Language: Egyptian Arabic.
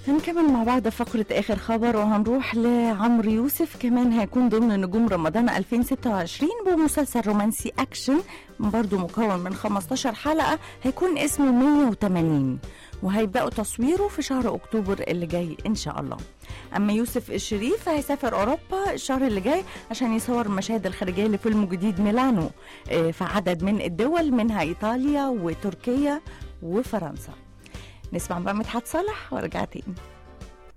هنكمل مع بعض فقرة آخر خبر وهنروح لعمرو يوسف كمان هيكون ضمن نجوم رمضان 2026 بمسلسل رومانسي أكشن برضو مكون من 15 حلقة هيكون اسمه 180 وهيبدأوا تصويره في شهر أكتوبر اللي جاي إن شاء الله أما يوسف الشريف هيسافر أوروبا الشهر اللي جاي عشان يصور المشاهد الخارجية لفيلم جديد ميلانو آه، في عدد من الدول منها إيطاليا وتركيا وفرنسا نسمع بقى مدحت صالح وارجع تاني